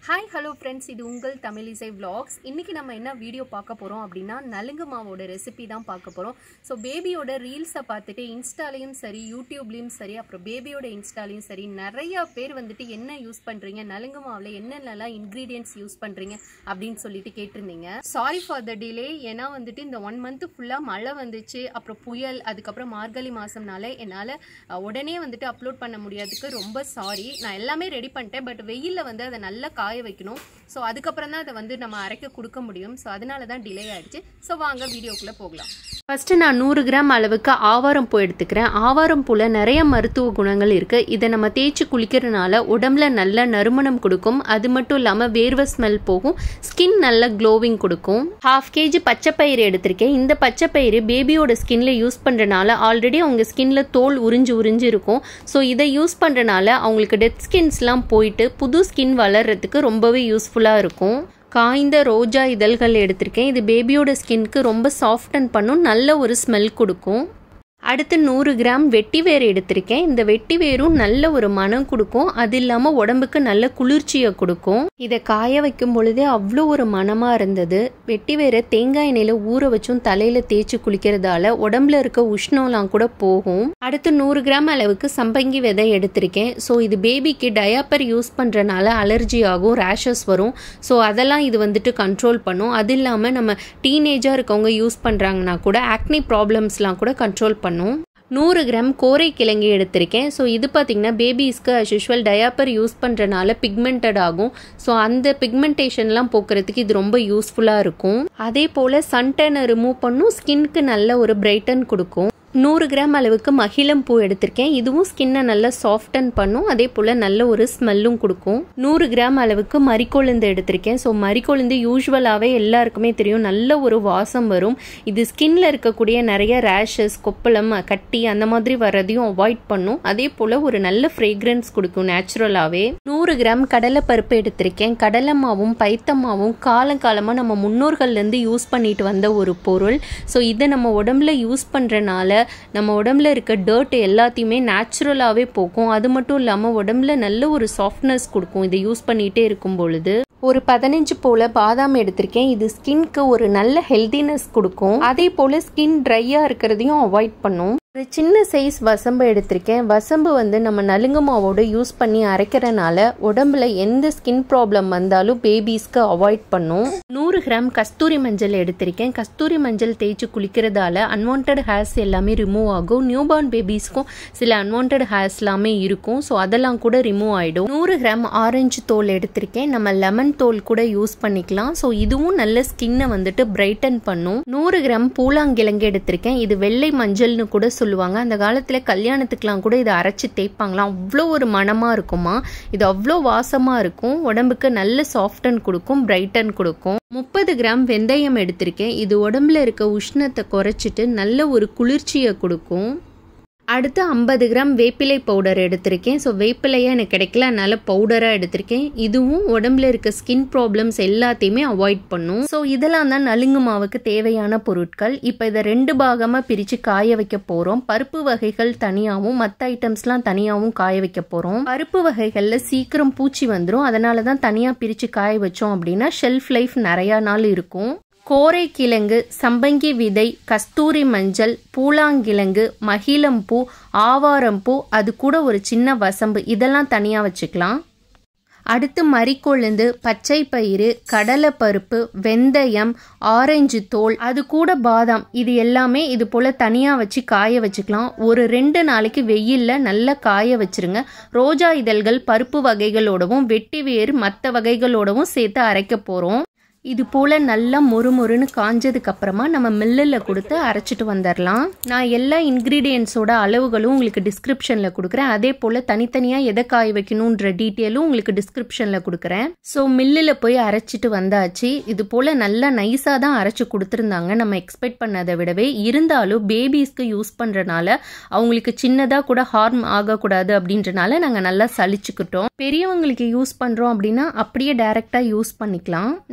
hi hello friends இது உங்கள் Tamilisai vlogs இன்னைக்கு நம்ம என்ன வீடியோ பார்க்க போகிறோம் அப்படின்னா நலுங்கு மாவோட ரெசிபி தான் பார்க்க போகிறோம் ஸோ பேபியோட ரீல்ஸை பார்த்துட்டு இன்ஸ்டாலையும் சரி யூடியூப்லேயும் சரி அப்புறம் பேபியோட இன்ஸ்டாலையும் சரி நிறையா பேர் வந்துட்டு என்ன யூஸ் பண்ணுறீங்க நலுங்கு மாவில் என்னென்னலாம் இன்க்ரீடியன்ட்ஸ் யூஸ் பண்ணுறீங்க அப்படின்னு சொல்லிட்டு கேட்டிருந்தீங்க சாரி ஃபார் த டிலே ஏன்னா வந்துட்டு இந்த ஒன் மந்த் ஃபுல்லாக மழை வந்துச்சு அப்புறம் புயல் அதுக்கப்புறம் மார்கழி மாதம்னால என்னால் உடனே வந்துட்டு அப்லோட் பண்ண முடியாதுக்கு ரொம்ப சாரி நான் எல்லாமே ரெடி பண்ணிட்டேன் பட் வெயிலில் வந்து அதை நல்லா காய வைக்கணும் ஸோ அதுக்கப்புறம் தான் அதை வந்து நம்ம அரைக்க கொடுக்க முடியும் ஸோ அதனால தான் டிலே ஆயிடுச்சு ஸோ வாங்க வீடியோக்குள்ளே போகலாம் ஃபஸ்ட்டு நான் நூறு கிராம் அளவுக்கு ஆவாரம் பூ எடுத்துக்கிறேன் ஆவாரம் பூவில் நிறைய மருத்துவ குணங்கள் இருக்குது இதை நம்ம தேய்ச்சி குளிக்கிறதுனால உடம்புல நல்ல நறுமணம் கொடுக்கும் அது மட்டும் இல்லாமல் வேர்வை ஸ்மெல் போகும் ஸ்கின் நல்ல க்ளோவிங் கொடுக்கும் ஹாஃப் கேஜி பச்சைப்பயிறு எடுத்திருக்கேன் இந்த பச்சைப்பயிறு பேபியோட ஸ்கின்ல யூஸ் பண்ணுறனால ஆல்ரெடி அவங்க ஸ்கின்ல தோல் உறிஞ்சு உறிஞ்சு இருக்கும் ஸோ இதை யூஸ் பண்ணுறனால அவங்களுக்கு டெத் ஸ்கின்ஸ்லாம் போயிட்டு புது ஸ்கின் வளர்றதுக்கு ரொம்பவே யூஸ்ஃபுல்லாக இருக்கும் காய்ந்த ரோஜா இதழ்கள் எடுத்திருக்கேன் இது பேபியோட ஸ்கின்க்கு ரொம்ப சாஃப்டன் பண்ணும் நல்ல ஒரு ஸ்மெல் கொடுக்கும் அடுத்து நூறு கிராம் வெட்டி வேர் எடுத்திருக்கேன் இந்த வெட்டி வேரும் நல்ல ஒரு மனம் கொடுக்கும் அது இல்லாமல் உடம்புக்கு நல்ல குளிர்ச்சியை கொடுக்கும் இதை காய வைக்கும் பொழுதே அவ்வளோ ஒரு மனமாக இருந்தது வெட்டி வேரை தேங்காய் எண்ணெயில் ஊற வச்சும் தலையில் தேய்ச்சி குளிக்கிறதால உடம்புல இருக்க உஷ்ணம்லாம் கூட போகும் அடுத்து நூறு கிராம் அளவுக்கு சம்பங்கி விதை எடுத்திருக்கேன் ஸோ இது பேபிக்கு டயாப்பர் யூஸ் பண்ணுறனால அலர்ஜி ஆகும் ரேஷஸ் வரும் ஸோ அதெல்லாம் இது வந்துட்டு கண்ட்ரோல் பண்ணும் அது இல்லாமல் நம்ம டீனேஜாக இருக்கவங்க யூஸ் பண்ணுறாங்கன்னா கூட ஆக்னி ப்ராப்ளம்ஸ்லாம் கூட கண்ட்ரோல் பண்ணும் நூறு கிராம் கோரை கிழங்கு எடுத்திருக்கேன் ஸோ இது பார்த்திங்கன்னா பேபிஸ்க்கு அஸ் யூஷுவல் டயாப்பர் யூஸ் பண்ணுறனால பிக்மெண்டட் ஆகும் ஸோ அந்த பிக்மெண்டேஷன்லாம் போக்குறதுக்கு இது ரொம்ப யூஸ்ஃபுல்லாக இருக்கும் அதே போல் சன்டனை ரிமூவ் பண்ணும் ஸ்கின்க்கு நல்ல ஒரு பிரைட்டன் கொடுக்கும் நூறு கிராம் அளவுக்கு மகிழம் பூ எடுத்திருக்கேன் இதுவும் ஸ்கின்னை நல்லா சாஃப்டன் பண்ணும் அதே போல் நல்ல ஒரு ஸ்மெல்லும் கொடுக்கும் நூறு கிராம் அளவுக்கு மறிக்கொழுந்து எடுத்திருக்கேன் ஸோ மறிக்கொழுந்து யூஸ்வலாகவே எல்லாருக்குமே தெரியும் நல்ல ஒரு வாசம் வரும் இது ஸ்கின்ல இருக்கக்கூடிய நிறைய ரேஷஸ் கொப்பளம் கட்டி அந்த மாதிரி வர்றதையும் அவாய்ட் பண்ணும் அதே போல் ஒரு நல்ல ஃப்ரேக்ரன்ஸ் கொடுக்கும் நேச்சுரலாகவே நூறு கிராம் கடலைப்பருப்பு எடுத்திருக்கேன் கடலை மாவும் பைத்தமாவும் காலங்காலமாக நம்ம முன்னோர்கள்லேருந்து யூஸ் பண்ணிட்டு வந்த ஒரு பொருள் ஸோ இதை நம்ம உடம்புல யூஸ் பண்ணுறனால நம்ம உடம்புல இருக்க டர்ட் எல்லாத்தையுமே நேச்சுரலாகவே போக்கும் அது மட்டும் இல்லாமல் உடம்புல நல்ல ஒரு சாஃப்ட்னஸ் கொடுக்கும் இதை யூஸ் பண்ணிகிட்டே இருக்கும் பொழுது ஒரு பதினஞ்சு போல பாதாம் எடுத்திருக்கேன் இது ஸ்கின்க்கு ஒரு நல்ல ஹெல்தினஸ் கொடுக்கும் அதே போல் ஸ்கின் ட்ரையாக இருக்கிறதையும் அவாய்ட் பண்ணும் ஒரு சின்ன சைஸ் வசம்பு எடுத்திருக்கேன் வசம்பு வந்து நம்ம நலுங்கு மாவோட யூஸ் பண்ணி அரைக்கிறனால உடம்புல எந்த ஸ்கின் ப்ராப்ளம் வந்தாலும் பேபிஸ்க்கு அவாய்ட் பண்ணும் நூறு கிராம் கஸ்தூரி மஞ்சள் எடுத்திருக்கேன் கஸ்தூரி மஞ்சள் தேய்ச்சி குளிக்கிறதால அன்வான்ட் ஹேர்ஸ் எல்லாமே ரிமூவ் ஆகும் நியூபார்ன் பேபிஸ்க்கும் சில அன்வான்ட் ஹேர்ஸ் எல்லாமே இருக்கும் ஸோ அதெல்லாம் கூட ரிமூவ் ஆகிடும் நூறு கிராம் ஆரஞ்சு தோல் எடுத்திருக்கேன் நம்ம லெமன் தோல் கூட யூஸ் பண்ணிக்கலாம் ஸோ இதுவும் நல்ல ஸ்கின்னை வந்துட்டு பிரைட்டன் பண்ணும் நூறு கிராம் பூலாங்கிழங்கு எடுத்திருக்கேன் இது வெள்ளை மஞ்சள்னு கூட சொல்லுவாங்க அந்த காலத்தில் கல்யாணத்துக்குலாம் கூட இதை அரைச்சி தேய்ப்பாங்களாம் அவ்வளோ ஒரு மனமாக இருக்குமா இது அவ்வளோ வாசமாக இருக்கும் உடம்புக்கு நல்ல சாஃப்டன் கொடுக்கும் பிரைட்டன் கொடுக்கும் முப்பது கிராம் வெந்தயம் எடுத்திருக்கேன் இது உடம்புல இருக்க உஷ்ணத்தை குறைச்சிட்டு நல்ல ஒரு குளிர்ச்சியை கொடுக்கும் அடுத்து ஐம்பது கிராம் வேப்பிலை பவுடர் எடுத்திருக்கேன் ஸோ வேப்பிலையாக எனக்கு கிடைக்கல அதனால பவுடராக எடுத்திருக்கேன் இதுவும் உடம்புல இருக்க ஸ்கின் ப்ராப்ளம்ஸ் எல்லாத்தையுமே அவாய்ட் பண்ணும் ஸோ இதெல்லாம் தான் நலுங்கு மாவுக்கு தேவையான பொருட்கள் இப்போ இதை ரெண்டு பாகமாக பிரித்து காய வைக்க போகிறோம் பருப்பு வகைகள் தனியாகவும் மற்ற ஐட்டம்ஸ்லாம் தனியாகவும் காய வைக்க போகிறோம் பருப்பு வகைகளில் சீக்கிரம் பூச்சி வந்துடும் அதனால தான் தனியாக பிரித்து காய வச்சோம் அப்படின்னா ஷெல்ஃப் லைஃப் நிறையா நாள் இருக்கும் கோரை கிழங்கு சம்பங்கி விதை கஸ்தூரி மஞ்சள் பூலாங்கிழங்கு மகிழம்பூ ஆவாரம்பூ அது கூட ஒரு சின்ன வசம்பு இதெல்லாம் தனியாக வச்சுக்கலாம் அடுத்து மறிக்கொழுந்து பச்சை பயிறு கடலைப்பருப்பு வெந்தயம் ஆரஞ்சு தோல் அது கூட பாதாம் இது எல்லாமே இது போல் தனியாக வச்சு காய வச்சுக்கலாம் ஒரு ரெண்டு நாளைக்கு வெயிலில் நல்லா காய வச்சிருங்க ரோஜா இதழ்கள் பருப்பு வகைகளோடவும் வெட்டி வேறு மற்ற வகைகளோடவும் சேர்த்து அரைக்க போகிறோம் இது போல் நல்லா மொறுமொறுன்னு காஞ்சதுக்கு அப்புறமா நம்ம மில்லில் கொடுத்து அரைச்சிட்டு வந்துடலாம் நான் எல்லா இன்க்ரீடியன்ஸோட அளவுகளும் உங்களுக்கு டிஸ்கிரிப்ஷனில் கொடுக்குறேன் அதே போல் தனித்தனியாக எதை காய வைக்கணுன்ற டீட்டெயிலும் உங்களுக்கு டிஸ்கிரிப்ஷனில் கொடுக்குறேன் ஸோ மில்லில் போய் அரைச்சிட்டு வந்தாச்சு இது போல் நல்லா நைஸாக தான் அரைச்சி கொடுத்துருந்தாங்க நம்ம எக்ஸ்பெக்ட் பண்ணதை விடவே இருந்தாலும் பேபிஸ்க்கு யூஸ் பண்ணுறனால அவங்களுக்கு சின்னதாக கூட ஹார்ம் ஆகக்கூடாது அப்படின்றனால நாங்கள் நல்லா சலிச்சுக்கிட்டோம் பெரியவங்களுக்கு யூஸ் பண்ணுறோம் அப்படின்னா அப்படியே டைரெக்டாக யூஸ் பண்ணிக்கலாம் நான் மூலிகை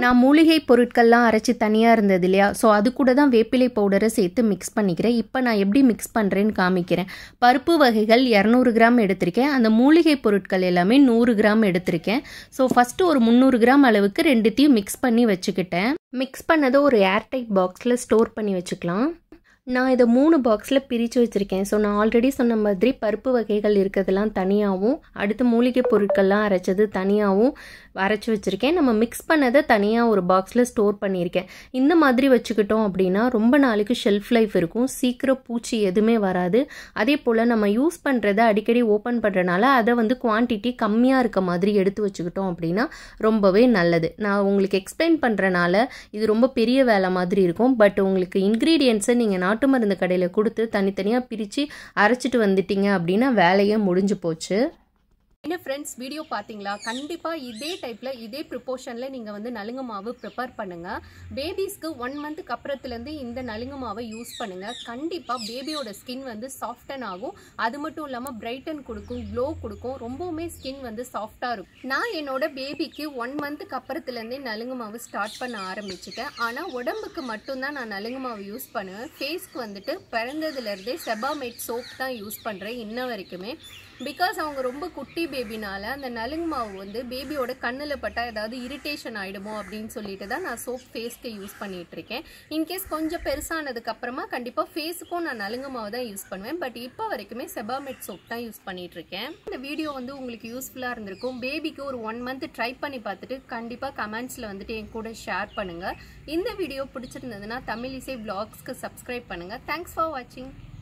மூலிகை பொருட்கள்லாம் அரைச்சி தனியாக இருந்தது இல்லையா ஸோ அது கூட தான் வேப்பிலை பவுடரை சேர்த்து மிக்ஸ் பண்ணிக்கிறேன் இப்போ நான் எப்படி மிக்ஸ் பண்ணுறேன்னு காமிக்கிறேன் பருப்பு வகைகள் இரநூறு கிராம் எடுத்திருக்கேன் அந்த மூலிகை பொருட்கள் எல்லாமே நூறு கிராம் எடுத்திருக்கேன் ஸோ ஃபஸ்ட்டு ஒரு முந்நூறு கிராம் அளவுக்கு ரெண்டுத்தையும் மிக்ஸ் பண்ணி வச்சுக்கிட்டேன் மிக்ஸ் பண்ணதை ஒரு ஏர்டைட் பாக்ஸில் ஸ்டோர் பண்ணி வச்சுக்கலாம் நான் இதை மூணு பாக்ஸில் பிரித்து வச்சுருக்கேன் ஸோ நான் ஆல்ரெடி சொன்ன மாதிரி பருப்பு வகைகள் இருக்கிறதெல்லாம் தனியாகவும் அடுத்து மூலிகை பொருட்கள்லாம் அரைச்சது தனியாகவும் அரைச்சி வச்சுருக்கேன் நம்ம மிக்ஸ் பண்ணதை தனியாக ஒரு பாக்ஸில் ஸ்டோர் பண்ணியிருக்கேன் இந்த மாதிரி வச்சுக்கிட்டோம் அப்படின்னா ரொம்ப நாளைக்கு ஷெல்ஃப் லைஃப் இருக்கும் சீக்கிரம் பூச்சி எதுவுமே வராது அதே போல் நம்ம யூஸ் பண்ணுறத அடிக்கடி ஓப்பன் பண்ணுறனால அதை வந்து குவான்டிட்டி கம்மியாக இருக்க மாதிரி எடுத்து வச்சுக்கிட்டோம் அப்படின்னா ரொம்பவே நல்லது நான் உங்களுக்கு எக்ஸ்பிளைன் பண்ணுறனால இது ரொம்ப பெரிய வேலை மாதிரி இருக்கும் பட் உங்களுக்கு இன்க்ரீடியன்ஸை நீங்கள் நாட்டு மருந்து கடையில் கொடுத்து தனித்தனியாக பிரித்து அரைச்சிட்டு வந்துட்டீங்க அப்படின்னா வேலையே முடிஞ்சு போச்சு என்ன ஃப்ரெண்ட்ஸ் வீடியோ பார்த்தீங்களா கண்டிப்பாக இதே டைப்பில் இதே ப்ரிப்போர்ஷனில் நீங்கள் வந்து நலுங்கு மாவு ப்ரிப்பேர் பண்ணுங்கள் பேபிஸ்க்கு ஒன் மந்த்துக்கு அப்புறத்துலேருந்து இந்த நலுங்கு மாவை யூஸ் பண்ணுங்கள் கண்டிப்பாக பேபியோட ஸ்கின் வந்து சாஃப்டன் ஆகும் அது மட்டும் இல்லாமல் பிரைட்டன் கொடுக்கும் க்ளோ கொடுக்கும் ரொம்பவுமே ஸ்கின் வந்து சாஃப்டாக இருக்கும் நான் என்னோட பேபிக்கு ஒன் மந்த்துக்கு அப்புறத்துலேருந்தே நலுங்கு மாவு ஸ்டார்ட் பண்ண ஆரம்பிச்சிட்டேன் ஆனால் உடம்புக்கு மட்டும்தான் நான் நலுங்கு மாவு யூஸ் பண்ணுவேன் ஃபேஸ்க்கு வந்துட்டு பிறந்ததுலேருந்தே செபாமேட் சோப் தான் யூஸ் பண்ணுறேன் இன்ன வரைக்குமே பிகாஸ் அவங்க ரொம்ப குட்டி பேபினால அந்த நலுங்கு மாவு வந்து பேபியோட கண்ணில் பட்டால் ஏதாவது இரிட்டேஷன் ஆகிடுமோ அப்படின்னு சொல்லிட்டு தான் நான் சோப் ஃபேஸ்க்கு யூஸ் பண்ணிட்டு இருக்கேன் இன்கேஸ் கொஞ்சம் பெருசானதுக்கு அப்புறமா கண்டிப்பாக ஃபேஸுக்கும் நான் நலுங்கு மாவு தான் யூஸ் பண்ணுவேன் பட் இப்போ வரைக்குமே செபாமெட் சோப் தான் யூஸ் பண்ணிட்டு இருக்கேன் இந்த வீடியோ வந்து உங்களுக்கு யூஸ்ஃபுல்லாக இருந்திருக்கும் பேபிக்கு ஒரு ஒன் மந்த் ட்ரை பண்ணி பார்த்துட்டு கண்டிப்பாக கமெண்ட்ஸில் வந்துட்டு என் கூட ஷேர் பண்ணுங்கள் இந்த வீடியோ பிடிச்சிருந்ததுன்னா தமிழ் இசை பிளாக்ஸ்க்கு சப்ஸ்கிரைப் பண்ணுங்கள் தேங்க்ஸ் ஃபார் வாட்சிங்